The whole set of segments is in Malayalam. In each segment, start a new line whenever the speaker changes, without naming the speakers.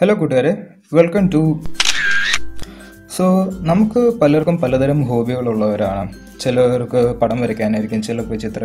ഹലോ കൂട്ടുകാരെ വെൽക്കം ടു സോ നമുക്ക് പലർക്കും പലതരം ഹോബികളുള്ളവരാണ് ചിലർക്ക് പടം വരയ്ക്കാനായിരിക്കും ചിലർക്ക് ചിത്ര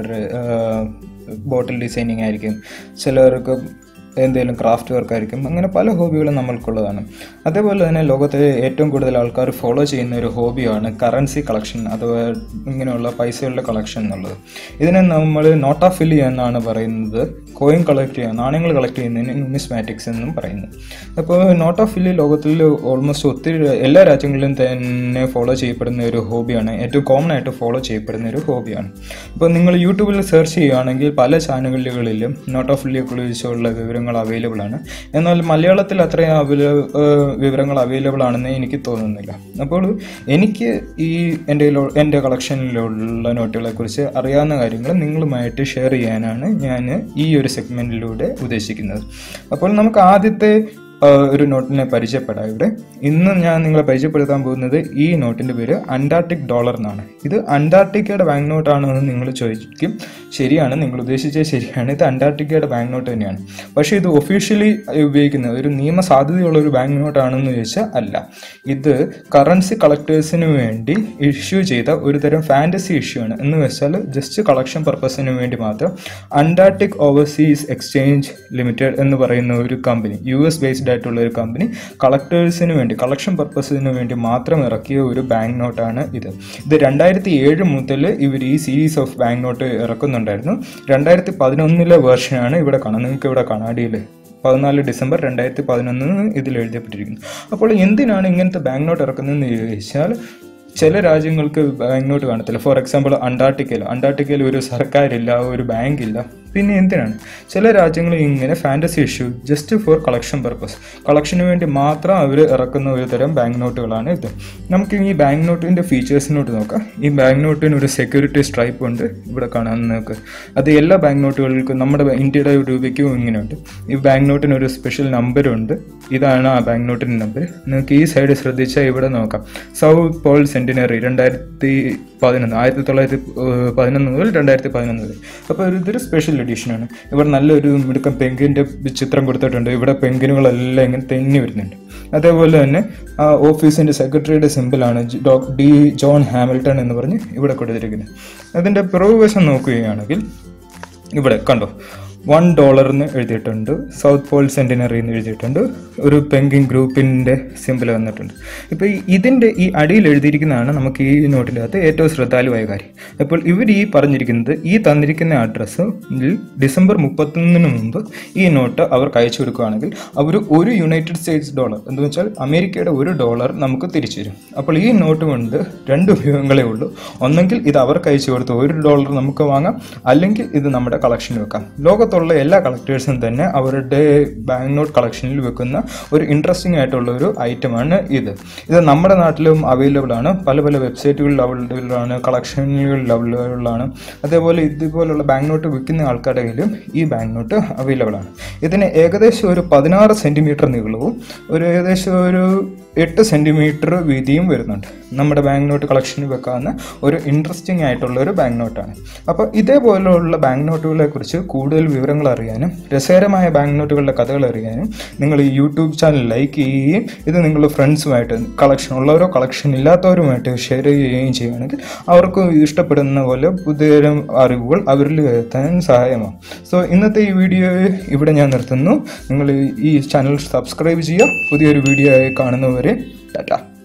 ബോട്ടിൽ ഡിസൈനിങ് ആയിരിക്കും ചിലർക്ക് എന്തെങ്കിലും ക്രാഫ്റ്റ് വർക്ക് ആയിരിക്കും അങ്ങനെ പല ഹോബികളും നമ്മൾക്കുള്ളതാണ് അതേപോലെ തന്നെ ലോകത്തെ ഏറ്റവും കൂടുതൽ ആൾക്കാർ ഫോളോ ചെയ്യുന്ന ഒരു ഹോബിയാണ് കറൻസി കളക്ഷൻ അഥവാ ഇങ്ങനെയുള്ള പൈസകളുടെ കളക്ഷൻ എന്നുള്ളത് ഇതിനെ നമ്മൾ നോട്ടാഫിലി എന്നാണ് പറയുന്നത് കോയിൻ കളക്ട് ചെയ്യുക നാണയങ്ങൾ കളക്ട് ചെയ്യുന്നതിന് ന്യൂമിസ്മാറ്റിക്സ് എന്നും പറയുന്നു അപ്പോൾ നോട്ടാഫിലി ലോകത്തിൽ ഓൾമോസ്റ്റ് ഒത്തിരി എല്ലാ രാജ്യങ്ങളിലും തന്നെ ഫോളോ ചെയ്യപ്പെടുന്ന ഒരു ഹോബിയാണ് ഏറ്റവും കോമൺ ആയിട്ട് ഫോളോ ചെയ്യപ്പെടുന്ന ഒരു ഹോബിയാണ് ഇപ്പോൾ നിങ്ങൾ യൂട്യൂബിൽ സെർച്ച് ചെയ്യുകയാണെങ്കിൽ പല ചാനലുകളിലും നോട്ടാഫിലിയെ കുറിച്ചുള്ള വിവരങ്ങൾ അവൈലബിൾ ആണ് എന്നാൽ മലയാളത്തിൽ അത്രയും അവൈല വിവരങ്ങൾ അവൈലബിൾ ആണെന്ന് എനിക്ക് തോന്നുന്നില്ല അപ്പോൾ എനിക്ക് ഈ എൻ്റെ എൻ്റെ കളക്ഷനിലുള്ള നോട്ടുകളെ കുറിച്ച് അറിയാവുന്ന കാര്യങ്ങൾ നിങ്ങളുമായിട്ട് ഷെയർ ചെയ്യാനാണ് ഞാൻ ഈ ഒരു സെഗ്മെൻറ്റിലൂടെ ഉദ്ദേശിക്കുന്നത് അപ്പോൾ നമുക്ക് ആദ്യത്തെ ഒരു നോട്ടിനെ പരിചയപ്പെടാം ഇവിടെ ഇന്ന് ഞാൻ നിങ്ങളെ പരിചയപ്പെടുത്താൻ പോകുന്നത് ഈ നോട്ടിൻ്റെ പേര് അന്റാർട്ടിക് ഡോളർ എന്നാണ് ഇത് അന്റാർട്ടിക്കയുടെ ബാങ്ക് നോട്ടാണോ എന്ന് നിങ്ങൾ ചോദിക്കും ശരിയാണ് നിങ്ങൾ ഉദ്ദേശിച്ചത് ശരിയാണ് ഇത് അന്റാർട്ടിക്കയുടെ ബാങ്ക് നോട്ട് തന്നെയാണ് പക്ഷേ ഇത് ഒഫീഷ്യലി ഉപയോഗിക്കുന്നത് ഒരു നിയമ സാധ്യതയുള്ള ഒരു ബാങ്ക് നോട്ടാണെന്ന് ചോദിച്ചാൽ അല്ല ഇത് കറൻസി കളക്ടേഴ്സിന് വേണ്ടി ഇഷ്യൂ ചെയ്ത ഒരു തരം ഫാൻറ്റസി ഇഷ്യൂ ആണ് എന്ന് വെച്ചാൽ ജസ്റ്റ് കളക്ഷൻ പർപ്പസിന് വേണ്ടി മാത്രം അന്റാർട്ടിക് ഓവർസീസ് എക്സ്ചേഞ്ച് ലിമിറ്റഡ് എന്ന് പറയുന്ന ഒരു കമ്പനി യു എസ് ബേസ്ഡ് ആയിട്ടുള്ള ഒരു കമ്പനി കളക്ടേഴ്സിന് വേണ്ടി കളക്ഷൻ പർപ്പസിന് വേണ്ടി മാത്രം ഇറക്കിയ ഒരു ബാങ്ക് നോട്ടാണ് ഇത് ഇത് രണ്ടായിരത്തി ഏഴ് മുതൽ ഇവർ ഈ സീരീസ് ഓഫ് ബാങ്ക് നോട്ട് ഇറക്കുന്നുണ്ടായിരുന്നു രണ്ടായിരത്തി പതിനൊന്നിലെ വേർഷനാണ് ഇവിടെ കാണാം നിങ്ങൾക്ക് ഇവിടെ കണ്ണാടിയിൽ പതിനാല് ഡിസംബർ രണ്ടായിരത്തി പതിനൊന്നിന് ഇതിൽ എഴുതപ്പെട്ടിരിക്കുന്നു അപ്പോൾ എന്തിനാണ് ഇങ്ങനത്തെ ബാങ്ക് നോട്ട് ഇറക്കുന്നതെന്ന് ചോദിച്ചാൽ ചില രാജ്യങ്ങൾക്ക് ബാങ്ക് നോട്ട് കാണത്തില്ല ഫോർ എക്സാമ്പിൾ അന്റാർട്ടിക്കയിൽ അന്റാർട്ടിക്കയിൽ ഒരു സർക്കാരില്ല ഒരു ബാങ്ക് ഇല്ല പിന്നെ എന്തിനാണ് ചില രാജ്യങ്ങൾ ഇങ്ങനെ fantasy issue just for collection purpose കളക്ഷന് വേണ്ടി മാത്രം അവർ ഇറക്കുന്ന ഒരു തരം ബാങ്ക് നോട്ടുകളാണ് ഇത് നമുക്ക് ഈ ബാങ്ക് നോട്ടിൻ്റെ ഫീച്ചേഴ്സിനോട്ട് നോക്കാം ഈ ബാങ്ക് നോട്ടിന് ഒരു സെക്യൂരിറ്റി സ്ട്രൈപ്പ് ഉണ്ട് ഇവിടെ കാണാൻ നമുക്ക് അത് എല്ലാ ബാങ്ക് നോട്ടുകൾക്കും നമ്മുടെ ഇന്ത്യയുടെ രൂപയ്ക്കും ഇങ്ങനെയുണ്ട് ഈ ബാങ്ക് നോട്ടിന് ഒരു സ്പെഷ്യൽ നമ്പറുണ്ട് ഇതാണ് ആ ബാങ്ക് നോട്ടിൻ്റെ നമ്പർ നിങ്ങൾക്ക് ഈ സൈഡ് ശ്രദ്ധിച്ചാൽ ഇവിടെ നോക്കാം സൗത്ത് പോൾ സെൻറ്റിനറി രണ്ടായിരത്തി പതിനൊന്ന് ആയിരത്തി തൊള്ളായിരത്തി പതിനൊന്ന് മുതൽ രണ്ടായിരത്തി പതിനൊന്ന് വരെ അപ്പോൾ ഇതൊരു സ്പെഷ്യൽ എഡിഷനാണ് ഇവിടെ നല്ലൊരു മിടുക്കം പെങ്കിൻ്റെ ചിത്രം കൊടുത്തിട്ടുണ്ട് ഇവിടെ പെങ്കിനുകളെല്ലാം ഇങ്ങനെ തെന്നി വരുന്നുണ്ട് അതേപോലെ തന്നെ ആ ഓഫീസിൻ്റെ സെക്രട്ടറിയുടെ സിമ്പിളാണ് ഡി ജോൺ ഹാമിൽട്ടൺ എന്ന് പറഞ്ഞ് ഇവിടെ കൊടുത്തിരിക്കുന്നത് അതിൻ്റെ പിറകുവശം നോക്കുകയാണെങ്കിൽ ഇവിടെ കണ്ടോ വൺ ഡോളറിന് എഴുതിയിട്ടുണ്ട് സൗത്ത് പോൾ സെൻറ്റിനറി എന്ന് എഴുതിയിട്ടുണ്ട് ഒരു പെങ്കിങ് ഗ്രൂപ്പിൻ്റെ സിമ്പിൾ വന്നിട്ടുണ്ട് ഇപ്പോൾ ഇതിൻ്റെ ഈ അടിയിൽ എഴുതിയിരിക്കുന്നതാണ് നമുക്ക് ഈ നോട്ടിൻ്റെ അകത്ത് ഏറ്റവും ശ്രദ്ധാലുവായ കാര്യം അപ്പോൾ ഇവർ ഈ പറഞ്ഞിരിക്കുന്നത് ഈ തന്നിരിക്കുന്ന അഡ്രസ്സിൽ ഡിസംബർ മുപ്പത്തൊന്നിന് മുമ്പ് ഈ നോട്ട് അവർക്ക് അയച്ചു കൊടുക്കുകയാണെങ്കിൽ അവർ ഒരു യുണൈറ്റഡ് സ്റ്റേറ്റ്സ് ഡോളർ എന്ന് വെച്ചാൽ അമേരിക്കയുടെ ഒരു ഡോളർ നമുക്ക് തിരിച്ചു തരും അപ്പോൾ ഈ നോട്ട് കൊണ്ട് രണ്ട് ഉപയോഗങ്ങളേ ഉള്ളൂ ഒന്നെങ്കിൽ ഇത് അവർക്ക് അയച്ചു കൊടുത്ത് ഒരു ഡോളർ നമുക്ക് വാങ്ങാം അല്ലെങ്കിൽ ഇത് നമ്മുടെ കളക്ഷനിൽ വെക്കാം ലോകത്ത് ലോകത്തുള്ള എല്ലാ കളക്ടേഴ്സും തന്നെ അവരുടെ ബാങ്ക് നോട്ട് കളക്ഷനിൽ വെക്കുന്ന ഒരു ഇൻട്രസ്റ്റിംഗ് ആയിട്ടുള്ള ഒരു ഐറ്റമാണ് ഇത് ഇത് നമ്മുടെ നാട്ടിലും അവൈലബിൾ ആണ് പല പല വെബ്സൈറ്റുകളിൽ അവൈലബിൾ ആണ് കളക്ഷനുകളിൽ അവൈലബിൾ ആണ് അതേപോലെ ഇതുപോലുള്ള ബാങ്ക് നോട്ട് വിൽക്കുന്ന ആൾക്കാരുടെ കയ്യിലും ഈ ബാങ്ക് നോട്ട് അവൈലബിൾ ആണ് ഇതിന് ഏകദേശം ഒരു പതിനാറ് സെൻറ്റിമീറ്റർ നീളവും ഒരു ഏകദേശം ഒരു എട്ട് സെൻറ്റിമീറ്റർ വീതിയും വരുന്നുണ്ട് നമ്മുടെ ബാങ്ക് നോട്ട് കളക്ഷനിൽ വെക്കാവുന്ന ഒരു ഇൻട്രസ്റ്റിംഗ് ആയിട്ടുള്ള ഒരു ബാങ്ക് നോട്ടാണ് അപ്പോൾ ഇതേപോലെയുള്ള ബാങ്ക് നോട്ടുകളെ കുറിച്ച് കൂടുതൽ വിവരങ്ങൾ അറിയാനും രസകരമായ ബാങ്ക് നോട്ടുകളുടെ കഥകൾ അറിയാനും നിങ്ങൾ ഈ യൂട്യൂബ് ചാനൽ ലൈക്ക് ചെയ്യുകയും ഇത് നിങ്ങളുടെ ഫ്രണ്ട്സുമായിട്ട് കളക്ഷൻ ഉള്ളവരോ കളക്ഷൻ ഇല്ലാത്തവരുമായിട്ട് ഷെയർ ചെയ്യുകയും ചെയ്യുകയാണെങ്കിൽ അവർക്ക് ഇഷ്ടപ്പെടുന്ന പോലെ പുതിയ അറിവുകൾ അവരിൽ എത്താൻ സഹായമാകും സോ ഇന്നത്തെ ഈ വീഡിയോ ഇവിടെ ഞാൻ നിർത്തുന്നു നിങ്ങൾ ഈ ചാനൽ സബ്സ്ക്രൈബ് ചെയ്യുക പുതിയൊരു വീഡിയോ ആയി കാണുന്നവരെ ടാറ്റ